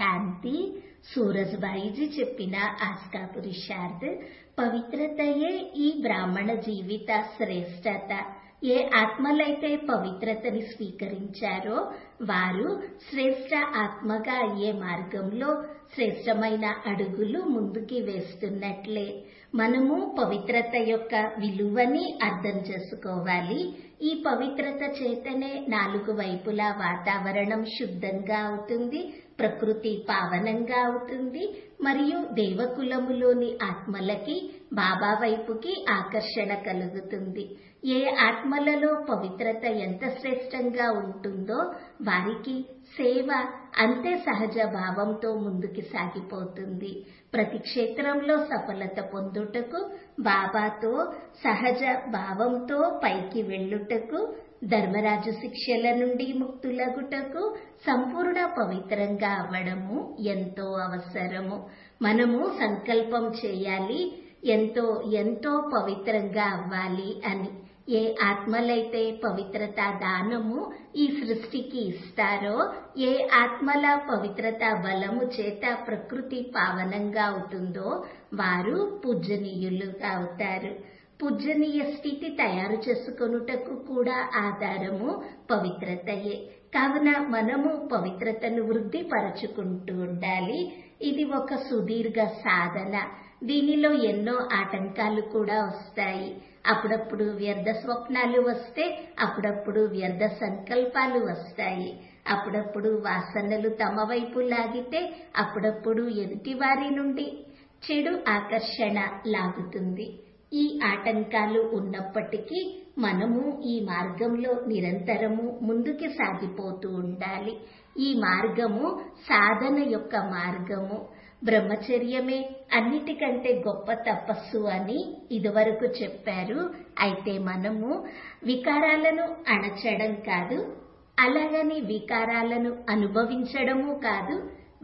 శాంతి సూరజ్బాయిజీ చెప్పిన ఆస్కా పురుషార్థ్ పవిత్రతయే ఈ బ్రాహ్మణ జీవిత శ్రేష్టత ఏ ఆత్మలైతే పవిత్రతని స్వీకరించారో వారు శ్రేష్ట ఆత్మగా అయ్యే మార్గంలో శ్రేష్టమైన అడుగులు ముందుకి వేస్తున్నట్లే మనము పవిత్రత యొక్క విలువని అర్థం చేసుకోవాలి ఈ పవిత్రత చేతనే నాలుగు వైపులా వాతావరణం శుద్ధంగా అవుతుంది ప్రకృతి పావనంగా అవుతుంది మరియు దేవకులములోని ఆత్మలకి బాబా వైపుకి ఆకర్షణ కలుగుతుంది ఏ ఆత్మలలో పవిత్రత ఎంత శ్రేష్టంగా ఉంటుందో వారికి సేవ అంతే సహజ భావంతో ముందుకు సాగిపోతుంది ప్రతి క్షేత్రంలో సఫలత పొందుటకు బాబాతో సహజ భావంతో పైకి వెళ్ళుటకు ధర్మరాజు శిక్షల నుండి ముక్తులగుటకు సంపూర్ణ పవిత్రంగా అవ్వడము ఎంతో అవసరము మనము సంకల్పం చేయాలి ఎంతో ఎంతో పవిత్రంగా అవ్వాలి అని ఏ ఆత్మలైతే పవిత్రత దానము ఈ సృష్టికి ఇస్తారో ఏ ఆత్మల పవిత్రత బలము చేత ప్రకృతి పావనంగా అవుతుందో వారు పూజనీయులుగా అవుతారు పూజనీయ స్థితి తయారు చేసుకొనుటకు కూడా ఆధారము పవిత్రతయే కావున మనము పవిత్రతను వృద్ధిపరచుకుంటూ ఉండాలి ఇది ఒక సుదీర్ఘ సాధన దీనిలో ఎన్నో ఆటంకాలు కూడా వస్తాయి అప్పుడప్పుడు వ్యర్థ స్వప్నాలు వస్తే అప్పుడప్పుడు వ్యర్థ సంకల్పాలు వస్తాయి అప్పుడప్పుడు వాసనలు తమ వైపు లాగితే అప్పుడప్పుడు ఎదుటి వారి నుండి చెడు ఆకర్షణ లాగుతుంది ఈ ఆటంకాలు ఉన్నప్పటికీ మనము ఈ మార్గంలో నిరంతరము ముందుకు సాగిపోతూ ఉండాలి ఈ మార్గము సాధన యొక్క మార్గము బ్రహ్మచర్యమే అన్నిటికంటే గొప్ప తపస్సు అని ఇదివరకు చెప్పారు అయితే మనము వికారాలను అణచడం కాదు అలాగని వికారాలను అనుభవించడము కాదు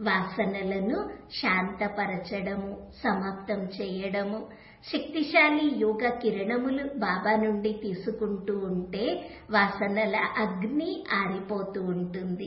వాసనలను శాంతపరచడము సమాప్తం చేయడము శక్తిశాలి యోగ కిరణములు బాబా నుండి తీసుకుంటూ ఉంటే వాసనల అగ్ని ఆరిపోతూ ఉంటుంది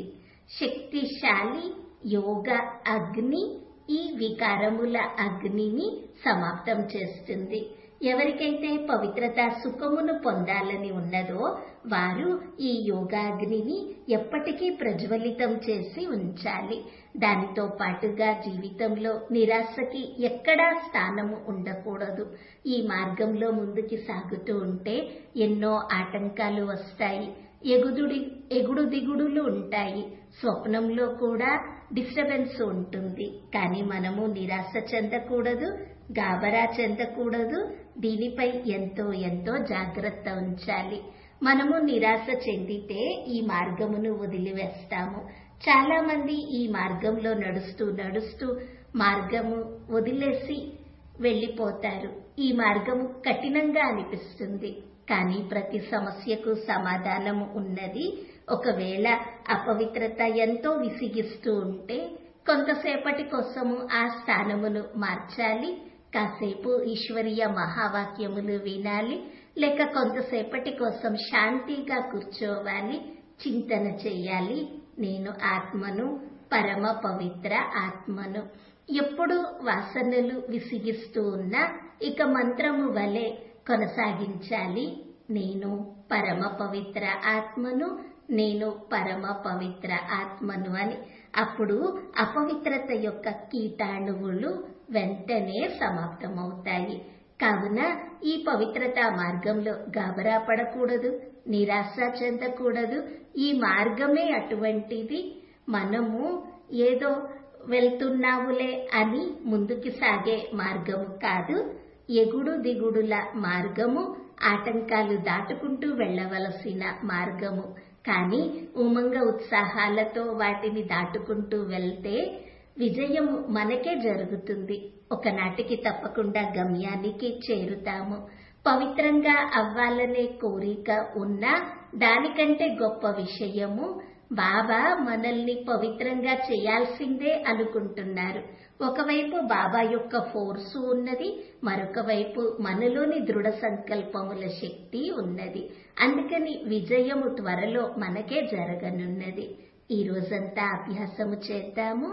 శక్తిశాలి యోగ అగ్ని ఈ వికారముల అగ్నిని సమాప్తం చేస్తుంది ఎవరికైతే పవిత్రత సుఖమును పొందాలని ఉన్నదో వారు ఈ యోగాగ్నిని ఎప్పటికీ ప్రజ్వలితం చేసి ఉంచాలి దానితో పాటుగా జీవితంలో నిరాశకి ఎక్కడా స్థానము ఉండకూడదు ఈ మార్గంలో ముందుకి సాగుతూ ఉంటే ఎన్నో ఆటంకాలు వస్తాయి ఎగుదుడి ఎగుడు దిగుడులు ఉంటాయి స్వప్నంలో కూడా డిస్టర్బెన్స్ ఉంటుంది కానీ మనము నిరాశ చెందకూడదు గాబరా చెందకూడదు దీనిపై ఎంతో ఎంతో జాగ్రత్త ఉంచాలి మనము నిరాశ చెందితే ఈ మార్గమును వదిలివేస్తాము చాలా మంది ఈ మార్గంలో నడుస్తూ నడుస్తూ మార్గము వదిలేసి వెళ్ళిపోతారు ఈ మార్గము కఠినంగా అనిపిస్తుంది కానీ ప్రతి సమస్యకు సమాధానము ఉన్నది ఒకవేళ అపవిత్రత ఎంతో విసిగిస్తూ ఉంటే కొంతసేపటి కోసము ఆ స్థానమును మార్చాలి కాసేపు ఈశ్వరీయ మహావాక్యములు వినాలి లేక కొంతసేపటి కోసం శాంతిగా కూర్చోవాలి చింతన చేయాలి నేను ఆత్మను పరమ పవిత్ర ఆత్మను ఎప్పుడు వాసనలు విసిగిస్తూ ఉన్నా ఇక మంత్రము వలె కొనసాగించాలి నేను పరమ పవిత్ర ఆత్మను నేను పరమ పవిత్ర ఆత్మను అని అప్పుడు అపవిత్రత యొక్క కీటాణువులు వెంటనే సమాప్తమవుతాయి కావున ఈ పవిత్రత మార్గంలో గాబరా పడకూడదు నిరాశ చెందకూడదు ఈ మార్గమే అటువంటిది మనము ఏదో వెళ్తున్నావులే అని ముందుకు సాగే మార్గము కాదు ఎగుడు దిగుడుల మార్గము ఆటంకాలు దాటుకుంటూ వెళ్ళవలసిన మార్గము కానీ ఉమంగ ఉత్సాహాలతో వాటిని దాటుకుంటూ వెళ్తే విజయము మనకే జరుగుతుంది ఒకనాటికి తప్పకుండా గమ్యానికి చేరుతాము పవిత్రంగా అవ్వాలనే కోరిక ఉన్నా దానికంటే గొప్ప విషయము బాబా మనల్ని పవిత్రంగా చేయాల్సిందే అనుకుంటున్నారు ఒకవైపు బాబా యొక్క ఫోర్సు ఉన్నది మరొక వైపు మనలోని దృఢ సంకల్పముల శక్తి ఉన్నది అందుకని విజయము త్వరలో మనకే జరగనున్నది ఈ రోజంతా అభ్యాసము చేద్దాము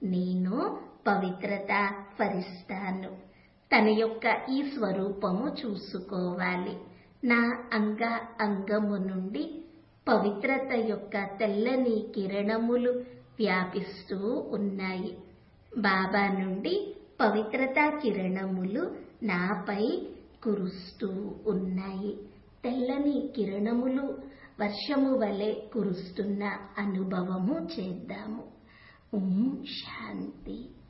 నేను పవిత్రత ఫరిస్తాను తన యొక్క ఈ స్వరూపము చూసుకోవాలి నా అంగ అంగము నుండి పవిత్రత యొక్క తెల్లని కిరణములు వ్యాపిస్తూ ఉన్నాయి బాబా నుండి పవిత్రతా కిరణములు నాపై కురుస్తూ ఉన్నాయి తెల్లని కిరణములు వర్షము వలె కురుస్తున్న అనుభవము చేద్దాము ఓం శాంతి